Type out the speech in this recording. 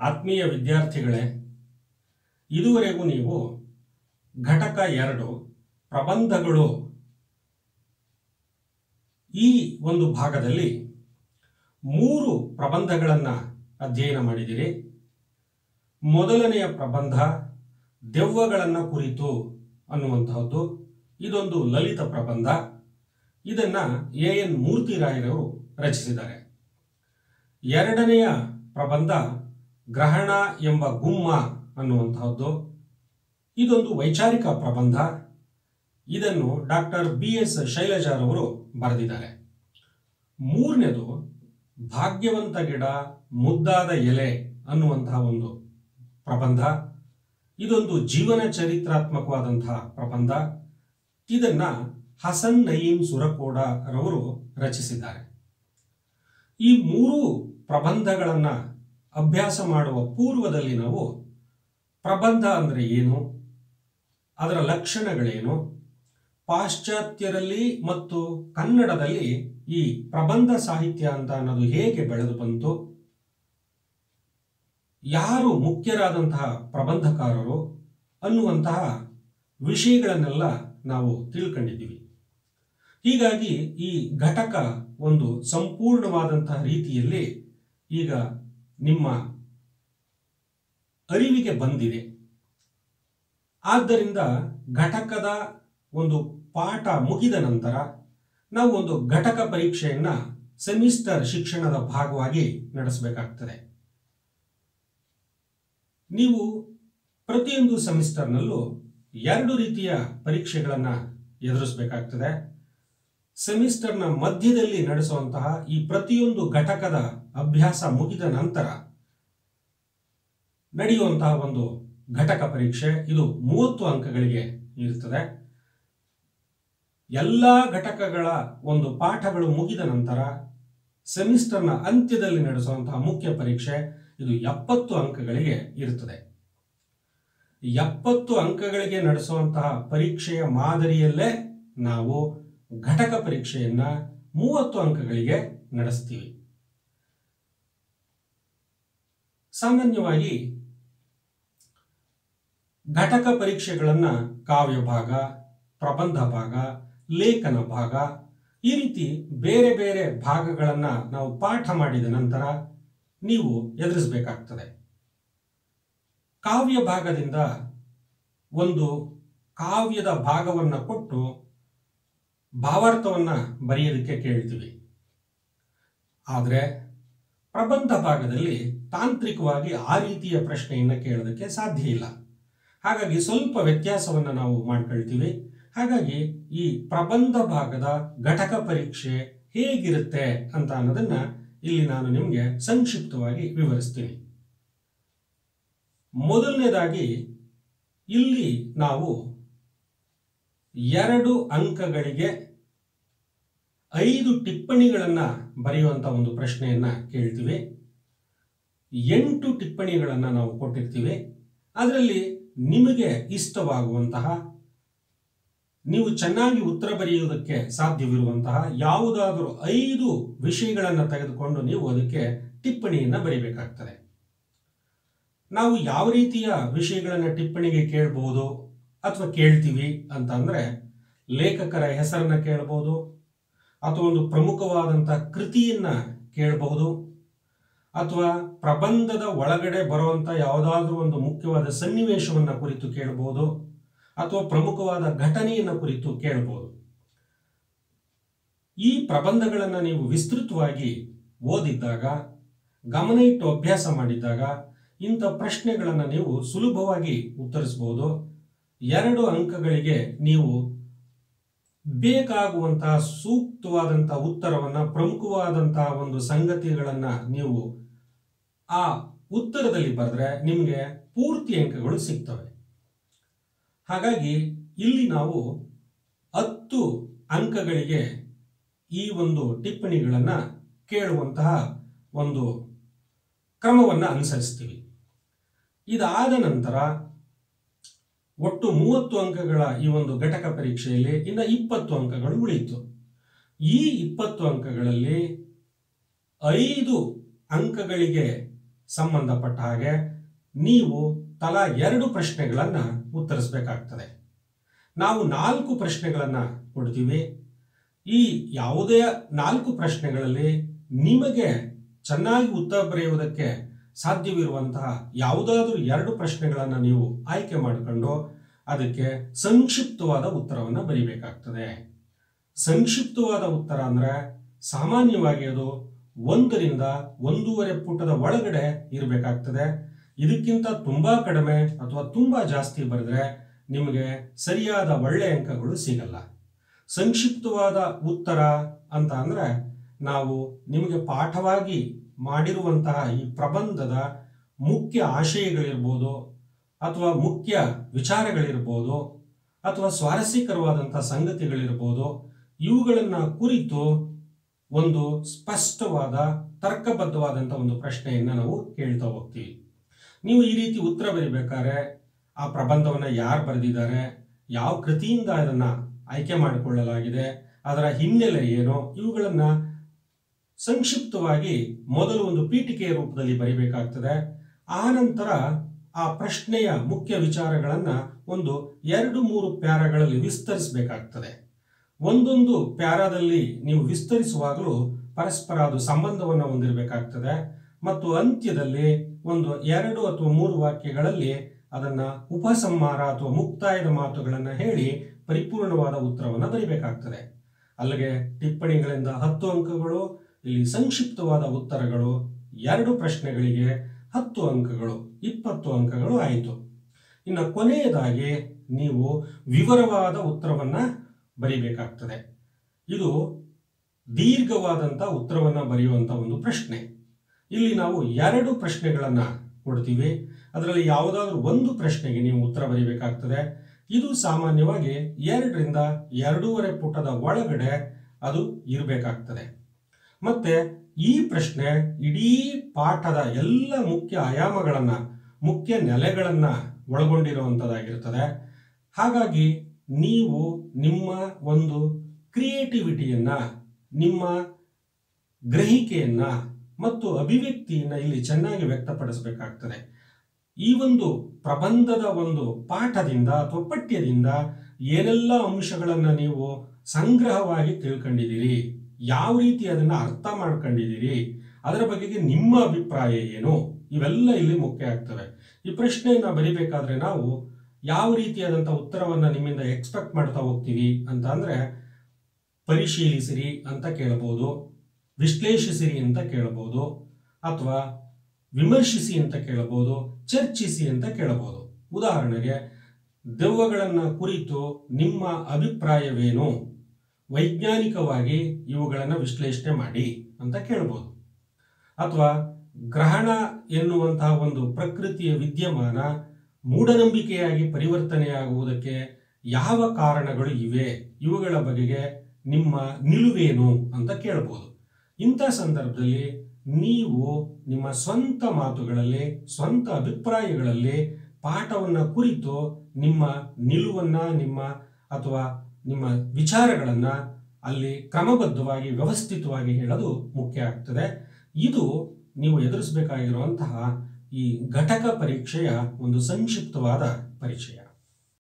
ಆತ್ಮೀಯ ವಿದ್ಯಾರ್ಥಿಗಳೇ ಇದುವರೆಗೂ ನೀವು ಘಟಕ ಎರಡು ಪ್ರಬಂಧಗಳು ಈ ಒಂದು ಭಾಗದಲ್ಲಿ ಮೂರು ಪ್ರಬಂಧಗಳನ್ನು ಅಧ್ಯಯನ ಮಾಡಿದಿರಿ ಮೊದಲನೆಯ ಪ್ರಬಂಧ ದೆವ್ವಗಳನ್ನು ಕುರಿತು ಅನ್ನುವಂತಹದ್ದು ಇದೊಂದು ಲಲಿತ ಪ್ರಬಂಧ ಇದನ್ನ ಎ ಎನ್ ಮೂರ್ತಿರಾಯರವರು ರಚಿಸಿದ್ದಾರೆ ಎರಡನೆಯ ಪ್ರಬಂಧ ಗ್ರಹಣ ಎಂಬ ಗುಮ್ಮ ಅನ್ನುವಂತಹದ್ದು ಇದೊಂದು ವೈಚಾರಿಕ ಪ್ರಬಂಧ ಇದನ್ನು ಡಾಕ್ಟರ್ ಬಿ ಎಸ್ ಶೈಲಜಾರವರು ಬರೆದಿದ್ದಾರೆ ಮೂರನೇದು ಭಾಗ್ಯವಂತ ಗಿಡ ಮುದ್ದಾದ ಎಲೆ ಅನ್ನುವಂತಹ ಒಂದು ಪ್ರಬಂಧ ಇದೊಂದು ಜೀವನ ಚರಿತ್ರಾತ್ಮಕವಾದಂತಹ ಪ್ರಬಂಧ ಇದನ್ನ ಹಸನ್ ನಯೀಂ ಸುರಕೋಡ ರವರು ರಚಿಸಿದ್ದಾರೆ ಈ ಮೂರು ಪ್ರಬಂಧಗಳನ್ನ ಅಭ್ಯಾಸ ಮಾಡುವ ಪೂರ್ವದಲ್ಲಿ ನಾವು ಪ್ರಬಂಧ ಅಂದರೆ ಏನು ಅದರ ಲಕ್ಷಣಗಳೇನು ಪಾಶ್ಚಾತ್ಯರಲ್ಲಿ ಮತ್ತು ಕನ್ನಡದಲ್ಲಿ ಈ ಪ್ರಬಂಧ ಸಾಹಿತ್ಯ ಅಂತ ಅನ್ನೋದು ಹೇಗೆ ಬೆಳೆದು ಬಂತು ಯಾರು ಮುಖ್ಯರಾದಂತಹ ಪ್ರಬಂಧಕಾರರು ಅನ್ನುವಂತಹ ವಿಷಯಗಳನ್ನೆಲ್ಲ ನಾವು ತಿಳ್ಕೊಂಡಿದ್ದೀವಿ ಹೀಗಾಗಿ ಈ ಘಟಕ ಒಂದು ಸಂಪೂರ್ಣವಾದಂತಹ ರೀತಿಯಲ್ಲಿ ಈಗ ನಿಮ್ಮ ಅರಿವಿಗೆ ಬಂದಿದೆ ಆದ್ದರಿಂದ ಘಟಕದ ಒಂದು ಪಾಠ ಮುಗಿದ ನಂತರ ನಾವು ಒಂದು ಘಟಕ ಪರೀಕ್ಷೆಯನ್ನ ಸೆಮಿಸ್ಟರ್ ಶಿಕ್ಷಣದ ಭಾಗವಾಗಿ ನಡೆಸಬೇಕಾಗ್ತದೆ ನೀವು ಪ್ರತಿಯೊಂದು ಸೆಮಿಸ್ಟರ್ನಲ್ಲೂ ಎರಡು ರೀತಿಯ ಪರೀಕ್ಷೆಗಳನ್ನು ಎದುರಿಸಬೇಕಾಗ್ತದೆ ಸೆಮಿಸ್ಟರ್ನ ಮಧ್ಯದಲ್ಲಿ ನಡೆಸುವಂತಹ ಈ ಪ್ರತಿಯೊಂದು ಘಟಕದ ಅಭ್ಯಾಸ ಮುಗಿದ ನಂತರ ನಡೆಯುವಂತಹ ಒಂದು ಘಟಕ ಪರೀಕ್ಷೆ ಇದು ಮೂವತ್ತು ಅಂಕಗಳಿಗೆ ಇರುತ್ತದೆ ಎಲ್ಲ ಘಟಕಗಳ ಒಂದು ಪಾಠಗಳು ಮುಗಿದ ನಂತರ ಸೆಮಿಸ್ಟರ್ನ ಅಂತ್ಯದಲ್ಲಿ ನಡೆಸುವಂತಹ ಮುಖ್ಯ ಪರೀಕ್ಷೆ ಇದು ಎಪ್ಪತ್ತು ಅಂಕಗಳಿಗೆ ಇರುತ್ತದೆ ಎಪ್ಪತ್ತು ಅಂಕಗಳಿಗೆ ನಡೆಸುವಂತಹ ಪರೀಕ್ಷೆಯ ಮಾದರಿಯಲ್ಲೇ ನಾವು ಘಟಕ ಪರೀಕ್ಷೆಯನ್ನ ಮೂವತ್ತು ಅಂಕಗಳಿಗೆ ನಡೆಸ್ತೀವಿ ಸಾಮಾನ್ಯವಾಗಿ ಘಟಕ ಪರೀಕ್ಷೆಗಳನ್ನ ಕಾವ್ಯ ಭಾಗ ಪ್ರಬಂಧ ಭಾಗ ಲೇಖನ ಭಾಗ ಈ ರೀತಿ ಬೇರೆ ಬೇರೆ ಭಾಗಗಳನ್ನ ನಾವು ಪಾಠ ಮಾಡಿದ ನಂತರ ನೀವು ಎದುರಿಸಬೇಕಾಗ್ತದೆ ಕಾವ್ಯ ಭಾಗದಿಂದ ಒಂದು ಕಾವ್ಯದ ಭಾಗವನ್ನು ಕೊಟ್ಟು ಭಾವಾರ್ಥವನ್ನ ಬರೆಯೋದಕ್ಕೆ ಕೇಳ್ತೀವಿ ಆದರೆ ಪ್ರಬಂಧ ಭಾಗದಲ್ಲಿ ತಾಂತ್ರಿಕವಾಗಿ ಆ ರೀತಿಯ ಪ್ರಶ್ನೆಯನ್ನು ಕೇಳೋದಕ್ಕೆ ಸಾಧ್ಯ ಇಲ್ಲ ಹಾಗಾಗಿ ಸ್ವಲ್ಪ ವ್ಯತ್ಯಾಸವನ್ನು ನಾವು ಮಾಡ್ಕೊಳ್ತೀವಿ ಹಾಗಾಗಿ ಈ ಪ್ರಬಂಧ ಭಾಗದ ಘಟಕ ಪರೀಕ್ಷೆ ಹೇಗಿರುತ್ತೆ ಅಂತ ಅನ್ನೋದನ್ನ ಇಲ್ಲಿ ನಾನು ನಿಮಗೆ ಸಂಕ್ಷಿಪ್ತವಾಗಿ ವಿವರಿಸ್ತೀನಿ ಮೊದಲನೇದಾಗಿ ಇಲ್ಲಿ ನಾವು ಎರಡು ಅಂಕಗಳಿಗೆ ಐದು ಟಿಪ್ಪಣಿಗಳನ್ನು ಬರೆಯುವಂಥ ಒಂದು ಪ್ರಶ್ನೆಯನ್ನ ಕೇಳ್ತೀವಿ ಎಂಟು ಟಿಪ್ಪಣಿಗಳನ್ನು ನಾವು ಕೊಟ್ಟಿರ್ತೀವಿ ಅದರಲ್ಲಿ ನಿಮಗೆ ಇಷ್ಟವಾಗುವಂತಹ ನೀವು ಚೆನ್ನಾಗಿ ಉತ್ತರ ಬರೆಯುವುದಕ್ಕೆ ಸಾಧ್ಯವಿರುವಂತಹ ಯಾವುದಾದರೂ ಐದು ವಿಷಯಗಳನ್ನು ತೆಗೆದುಕೊಂಡು ನೀವು ಅದಕ್ಕೆ ಟಿಪ್ಪಣಿಯನ್ನು ಬರೀಬೇಕಾಗ್ತದೆ ನಾವು ಯಾವ ರೀತಿಯ ವಿಷಯಗಳನ್ನು ಟಿಪ್ಪಣಿಗೆ ಕೇಳಬಹುದು ಅಥವಾ ಕೇಳ್ತೀವಿ ಅಂತ ಅಂದ್ರೆ ಲೇಖಕರ ಹೆಸರನ್ನ ಕೇಳಬಹುದು ಅಥವಾ ಒಂದು ಪ್ರಮುಖವಾದಂಥ ಕೃತಿಯನ್ನ ಕೇಳಬಹುದು ಅಥವಾ ಪ್ರಬಂಧದ ಒಳಗಡೆ ಬರುವಂತ ಯಾವುದಾದ್ರೂ ಒಂದು ಮುಖ್ಯವಾದ ಸನ್ನಿವೇಶವನ್ನ ಕುರಿತು ಕೇಳಬಹುದು ಅಥವಾ ಪ್ರಮುಖವಾದ ಘಟನೆಯನ್ನ ಕುರಿತು ಕೇಳಬಹುದು ಈ ಪ್ರಬಂಧಗಳನ್ನು ನೀವು ವಿಸ್ತೃತವಾಗಿ ಓದಿದ್ದಾಗ ಗಮನ ಇಟ್ಟು ಅಭ್ಯಾಸ ಮಾಡಿದ್ದಾಗ ಇಂಥ ಪ್ರಶ್ನೆಗಳನ್ನು ನೀವು ಸುಲಭವಾಗಿ ಉತ್ತರಿಸಬಹುದು ಎರಡು ಅಂಕಗಳಿಗೆ ನೀವು ಬೇಕಾಗುವಂತಹ ಸೂಕ್ತವಾದಂತಹ ಉತ್ತರವನ್ನ ಪ್ರಮುಖವಾದಂತಹ ಒಂದು ಸಂಗತಿಗಳನ್ನ ನೀವು ಆ ಉತ್ತರದಲ್ಲಿ ಬರೆದ್ರೆ ನಿಮಗೆ ಪೂರ್ತಿ ಅಂಕಗಳು ಸಿಗ್ತವೆ ಹಾಗಾಗಿ ಇಲ್ಲಿ ನಾವು ಹತ್ತು ಅಂಕಗಳಿಗೆ ಈ ಒಂದು ಟಿಪ್ಪಣಿಗಳನ್ನು ಕೇಳುವಂತಹ ಒಂದು ಕ್ರಮವನ್ನು ಅನುಸರಿಸ್ತೀವಿ ಇದಾದ ನಂತರ ಒಟ್ಟು ಮೂವತ್ತು ಅಂಕಗಳ ಈ ಒಂದು ಘಟಕ ಪರೀಕ್ಷೆಯಲ್ಲಿ ಇನ್ನ ಇಪ್ಪತ್ತು ಅಂಕಗಳು ಉಳಿಯಿತು ಈ ಇಪ್ಪತ್ತು ಅಂಕಗಳಲ್ಲಿ ಐದು ಅಂಕಗಳಿಗೆ ಸಂಬಂಧಪಟ್ಟ ಹಾಗೆ ನೀವು ತಲಾ ಎರಡು ಪ್ರಶ್ನೆಗಳನ್ನು ಉತ್ತರಿಸಬೇಕಾಗ್ತದೆ ನಾವು ನಾಲ್ಕು ಪ್ರಶ್ನೆಗಳನ್ನು ಕೊಡ್ತೀವಿ ಈ ಯಾವುದೇ ನಾಲ್ಕು ಪ್ರಶ್ನೆಗಳಲ್ಲಿ ನಿಮಗೆ ಚೆನ್ನಾಗಿ ಉತ್ತರ ಬರೆಯುವುದಕ್ಕೆ ಸಾಧ್ಯವಿರುವಂತಹ ಯಾವುದಾದ್ರೂ ಎರಡು ಪ್ರಶ್ನೆಗಳನ್ನು ನೀವು ಆಯ್ಕೆ ಮಾಡಿಕೊಂಡು ಅದಕ್ಕೆ ಸಂಕ್ಷಿಪ್ತವಾದ ಉತ್ತರವನ್ನು ಬರೀಬೇಕಾಗ್ತದೆ ಸಂಕ್ಷಿಪ್ತವಾದ ಉತ್ತರ ಅಂದರೆ ಸಾಮಾನ್ಯವಾಗಿ ಅದು ಒಂದರಿಂದ ಒಂದೂವರೆ ಪುಟದ ಒಳಗಡೆ ಇರಬೇಕಾಗ್ತದೆ ಇದಕ್ಕಿಂತ ತುಂಬಾ ಕಡಿಮೆ ಅಥವಾ ತುಂಬಾ ಜಾಸ್ತಿ ಬರೆದ್ರೆ ನಿಮಗೆ ಸರಿಯಾದ ಒಳ್ಳೆ ಅಂಕಗಳು ಸಿಗಲ್ಲ ಸಂಕ್ಷಿಪ್ತವಾದ ಉತ್ತರ ಅಂತ ಅಂದ್ರೆ ನಾವು ನಿಮಗೆ ಪಾಠವಾಗಿ ಮಾಡಿರುವಂತಹ ಈ ಪ್ರಬಂಧದ ಮುಖ್ಯ ಆಶಯಗಳಿರ್ಬೋದು ಅಥವಾ ಮುಖ್ಯ ವಿಚಾರಗಳಿರ್ಬೋದು ಅಥವಾ ಸ್ವಾರಸ್ಯಕರವಾದಂತಹ ಸಂಗತಿಗಳಿರ್ಬೋದು ಇವುಗಳನ್ನು ಕುರಿತು ಒಂದು ಸ್ಪಷ್ಟವಾದ ತರ್ಕಬದ್ಧವಾದಂಥ ಒಂದು ಪ್ರಶ್ನೆಯನ್ನು ನಾವು ಕೇಳ್ತಾ ಹೋಗ್ತೀವಿ ನೀವು ಈ ರೀತಿ ಉತ್ತರ ಬರೀಬೇಕಾದ್ರೆ ಆ ಪ್ರಬಂಧವನ್ನು ಯಾರು ಬರೆದಿದ್ದಾರೆ ಯಾವ ಕೃತಿಯಿಂದ ಅದನ್ನು ಆಯ್ಕೆ ಮಾಡಿಕೊಳ್ಳಲಾಗಿದೆ ಅದರ ಹಿನ್ನೆಲೆ ಏನು ಇವುಗಳನ್ನು ಸಂಕ್ಷಿಪ್ತವಾಗಿ ಮೊದಲು ಒಂದು ಪೀಠಿಕೆಯ ರೂಪದಲ್ಲಿ ಬರಿಬೇಕಾಗ್ತದೆ ಆ ನಂತರ ಆ ಪ್ರಶ್ನೆಯ ಮುಖ್ಯ ವಿಚಾರಗಳನ್ನು ಒಂದು ಎರಡು ಮೂರು ಪ್ಯಾರಾಗಳಲ್ಲಿ ವಿಸ್ತರಿಸಬೇಕಾಗ್ತದೆ ಒಂದೊಂದು ಪ್ಯಾರಾದಲ್ಲಿ ನೀವು ವಿಸ್ತರಿಸುವಾಗಲೂ ಪರಸ್ಪರ ಅದು ಸಂಬಂಧವನ್ನು ಹೊಂದಿರಬೇಕಾಗ್ತದೆ ಮತ್ತು ಅಂತ್ಯದಲ್ಲಿ ಒಂದು ಎರಡು ಅಥವಾ ಮೂರು ವಾಕ್ಯಗಳಲ್ಲಿ ಅದನ್ನ ಉಪಸಂಹಾರ ಅಥವಾ ಮುಕ್ತಾಯದ ಮಾತುಗಳನ್ನು ಹೇಳಿ ಪರಿಪೂರ್ಣವಾದ ಉತ್ತರವನ್ನು ಬರೀಬೇಕಾಗ್ತದೆ ಅಲ್ಲಿಗೆ ಟಿಪ್ಪಣಿಗಳಿಂದ ಹತ್ತು ಅಂಕಗಳು ಇಲ್ಲಿ ಸಂಕ್ಷಿಪ್ತವಾದ ಉತ್ತರಗಳು ಎರಡು ಪ್ರಶ್ನೆಗಳಿಗೆ ಹತ್ತು ಅಂಕಗಳು ಇಪ್ಪತ್ತು ಅಂಕಗಳು ಆಯಿತು ಇನ್ನು ಕೊನೆಯದಾಗಿ ನೀವು ವಿವರವಾದ ಉತ್ತರವನ್ನ ಬರಿಬೇಕಾಗ್ತದೆ ಇದು ದೀರ್ಘವಾದಂಥ ಉತ್ತರವನ್ನು ಬರೆಯುವಂಥ ಒಂದು ಪ್ರಶ್ನೆ ಇಲ್ಲಿ ನಾವು ಎರಡು ಪ್ರಶ್ನೆಗಳನ್ನು ಕೊಡ್ತೀವಿ ಅದರಲ್ಲಿ ಯಾವುದಾದ್ರೂ ಒಂದು ಪ್ರಶ್ನೆಗೆ ನೀವು ಉತ್ತರ ಬರೀಬೇಕಾಗ್ತದೆ ಇದು ಸಾಮಾನ್ಯವಾಗಿ ಎರಡರಿಂದ ಎರಡೂವರೆ ಪುಟದ ಒಳಗಡೆ ಅದು ಇರಬೇಕಾಗ್ತದೆ ಮತ್ತೆ ಈ ಪ್ರಶ್ನೆ ಇಡೀ ಪಾಠದ ಎಲ್ಲ ಮುಖ್ಯ ಆಯಾಮಗಳನ್ನು ಮುಖ್ಯ ನೆಲೆಗಳನ್ನು ಒಳಗೊಂಡಿರುವಂಥದ್ದಾಗಿರ್ತದೆ ಹಾಗಾಗಿ ನೀವು ನಿಮ್ಮ ಒಂದು ಕ್ರಿಯೇಟಿವಿಟಿಯನ್ನು ನಿಮ್ಮ ಗ್ರಹಿಕೆಯನ್ನು ಮತ್ತು ಅಭಿವ್ಯಕ್ತಿಯನ್ನು ಇಲ್ಲಿ ಚೆನ್ನಾಗಿ ವ್ಯಕ್ತಪಡಿಸಬೇಕಾಗ್ತದೆ ಈ ಒಂದು ಪ್ರಬಂಧದ ಒಂದು ಪಾಠದಿಂದ ಅಥವಾ ಪಠ್ಯದಿಂದ ಏನೆಲ್ಲ ಅಂಶಗಳನ್ನು ನೀವು ಸಂಗ್ರಹವಾಗಿ ತಿಳ್ಕೊಂಡಿದ್ದೀರಿ ಯಾವ ರೀತಿ ಅದನ್ನು ಅರ್ಥ ಮಾಡ್ಕೊಂಡಿದ್ದೀರಿ ಅದರ ಬಗೆಗೆ ನಿಮ್ಮ ಅಭಿಪ್ರಾಯ ಏನು ಇವೆಲ್ಲ ಇಲ್ಲಿ ಮುಖ್ಯ ಆಗ್ತವೆ ಈ ಪ್ರಶ್ನೆಯನ್ನು ಬರಿಬೇಕಾದ್ರೆ ನಾವು ಯಾವ ರೀತಿಯಾದಂಥ ಉತ್ತರವನ್ನು ನಿಮ್ಮಿಂದ ಎಕ್ಸ್ಪೆಕ್ಟ್ ಮಾಡ್ತಾ ಹೋಗ್ತೀವಿ ಅಂತ ಅಂದರೆ ಪರಿಶೀಲಿಸಿರಿ ಅಂತ ಕೇಳಬಹುದು ವಿಶ್ಲೇಷಿಸಿರಿ ಅಂತ ಕೇಳಬಹುದು ಅಥವಾ ವಿಮರ್ಶಿಸಿ ಅಂತ ಕೇಳಬಹುದು ಚರ್ಚಿಸಿ ಅಂತ ಕೇಳಬಹುದು ಉದಾಹರಣೆಗೆ ದೆವ್ವಗಳನ್ನು ಕುರಿತು ನಿಮ್ಮ ಅಭಿಪ್ರಾಯವೇನು ವೈಜ್ಞಾನಿಕವಾಗಿ ಇವುಗಳನ್ನು ವಿಶ್ಲೇಷಣೆ ಮಾಡಿ ಅಂತ ಕೇಳಬಹುದು ಅಥವಾ ಗ್ರಹಣ ಎನ್ನುವಂತಹ ಒಂದು ಪ್ರಕೃತಿಯ ವಿದ್ಯಮಾನ ಮೂಢನಂಬಿಕೆಯಾಗಿ ಪರಿವರ್ತನೆಯಾಗುವುದಕ್ಕೆ ಯಾವ ಕಾರಣಗಳು ಇವೆ ಇವುಗಳ ಬಗೆಗೆ ನಿಮ್ಮ ನಿಲುವೇನು ಅಂತ ಕೇಳಬಹುದು ಇಂಥ ಸಂದರ್ಭದಲ್ಲಿ ನೀವು ನಿಮ್ಮ ಸ್ವಂತ ಮಾತುಗಳಲ್ಲಿ ಸ್ವಂತ ಅಭಿಪ್ರಾಯಗಳಲ್ಲಿ ಪಾಠವನ್ನು ಕುರಿತು ನಿಮ್ಮ ನಿಲುವನ್ನ ನಿಮ್ಮ ಅಥವಾ ನಿಮ್ಮ ವಿಚಾರಗಳನ್ನ ಅಲ್ಲಿ ಕ್ರಮಬದ್ಧವಾಗಿ ವ್ಯವಸ್ಥಿತವಾಗಿ ಹೇಳೋದು ಮುಖ್ಯ ಆಗ್ತದೆ ಇದು ನೀವು ಎದುರಿಸಬೇಕಾಗಿರುವಂತಹ ಈ ಘಟಕ ಪರೀಕ್ಷೆಯ ಒಂದು ಸಂಕ್ಷಿಪ್ತವಾದ ಪರಿಚಯ